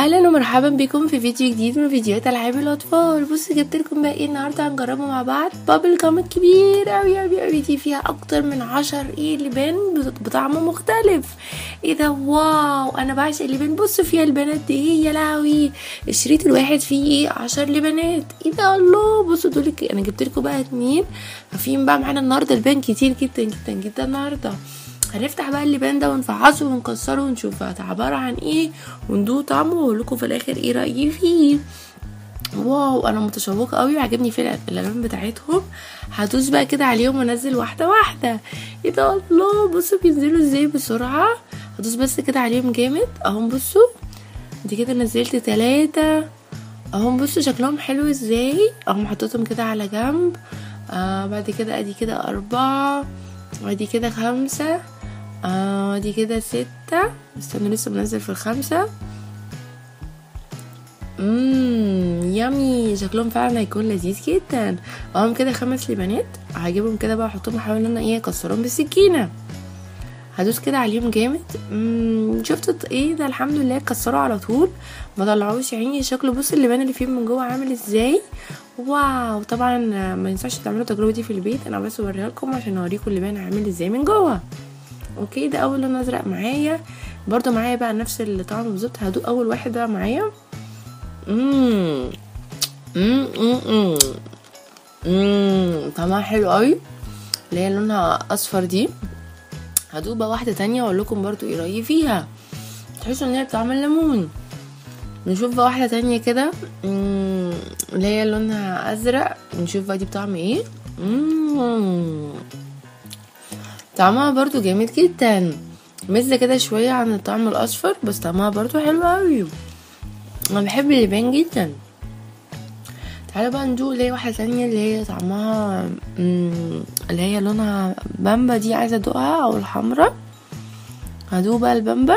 اهلا ومرحبا بكم في فيديو جديد من فيديوهات العاب الاطفال بصوا جبت لكم بقى ايه النهارده هنجربه مع بعض بابل جام كبير قوي قوي قوي دي فيها اكتر من عشر ايه لبان بطعم مختلف ايه ده واو انا بعشق اللبان بصوا فيها البنات دي ايه يا لهوي الشريط الواحد فيه ايه عشر لبانات ايه ده الله بصوا دول انا جبت لكم بقى اتنين ففيهم بقى معانا النهارده البان كتير جدا جدا جدا النهارده هنفتح بقى اللبان ده ونفعصه ونكسره ونشوف عبارة عن ايه وندوق طعمه واقول لكم في الاخر ايه رأيي فيه واو انا متشوقه قوي وعجبني في الالوان بتاعتهم هدوس بقى كده عليهم وانزل واحده واحده ايه ده الله بصوا بينزلوا ازاي بسرعه هدوس بس كده عليهم جامد اهم بصوا دي كده نزلت تلاتة اهم بصوا شكلهم حلو ازاي اهم حطيتهم كده على جنب آه بعد كده ادي كده اربعة وادي كده خمسة اه دي كده ستة استنوا لسه بنزل في الخمسة مم يامي شكلهم فعلا هيكون لذيذ جدا اهم كده خمس لبنات هجيبهم كده بقى احطهم احاول ان انا ايه اكسرهم بالسكينه هدوس كده عليهم جامد مم شفتوا ايه ده الحمد لله كسروا على طول ما طلعوش عيني شكله بص اللبان اللي فيه من جوه عامل ازاي واو طبعا ما ينفعش تعملوا التجربه دي في البيت انا بس اوريها لكم عشان اوريكم اللبان عامل ازاي من جوه اوكي ده اول لون ازرق معايا برضو معايا بقى نفس الطعم بالظبط هدوق اول واحد بقى معايا امم امم امم طعمها حلو قوي اللي هي لونها اصفر دي هدوق بقى واحده تانية واقول لكم برضو ايه رايي فيها تحسوا ان هي بطعم الليمون نشوف بقى واحده تانية كده اللي هي لونها ازرق نشوف بقى دي بطعم ايه مم. طعمها برضو جامد جدا مزة كده شوية عن الطعم الأصفر بس طعمها برضو حلو أوي أنا بحب اللبان جدا تعالوا بقى ندوق اللي هي واحدة تانية اللي هي طعمها اللي هي لونها بامبا دي عايزة ادوقها أو الحمرا هدوق بقى البامبا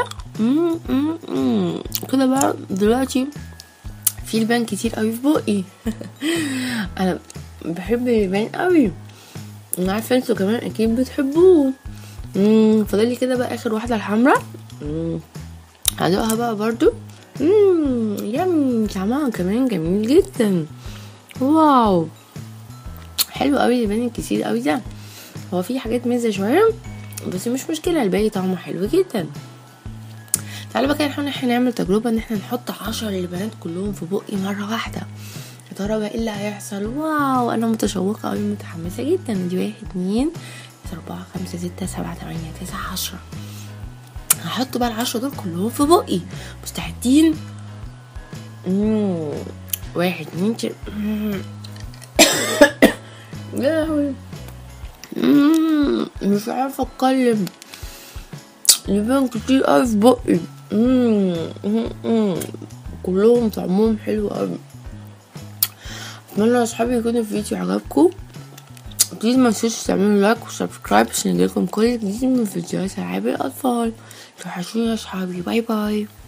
كده بقى دلوقتي في لبان كتير قوي في بقي انا بحب اللبان قوي انا عارفه انتوا كمان اكيد بتحبوه امم فاضل لي كده بقى اخر واحده الحمراء هدوقها بقى برضو امم يم طعمها كمان جميل جدا واو حلو قوي اللبان الكتير قوي ده هو في حاجات مزه شويه بس مش مشكله الباقي طعمه حلو جدا تعالوا بقى نحاول احنا نعمل تجربه ان احنا نحط عشر لبنات كلهم في بقي مره واحده يا ترى بقى ايه اللي هيحصل واو انا متشوقه قوي متحمسه جدا دي واحد اتنين اربعة خمسة ستة سبعة تمانية تسعة عشرة هحط بقى العشرة دول كلهم في بقي مستعدين واحد اتنين تل... يا لهوي مش عارفة اتكلم لبان كتير اوي في بقي كلهم طعمهم حلو اوي اتمنى يا اصحابي يكون الفيديو عجبكم بليز ما تنسوش تعملوا لايك وسبسكرايب عشان يجيلكم كل جديد من فيديوهات العاب الاطفال توحشوني يا اصحابي باي باي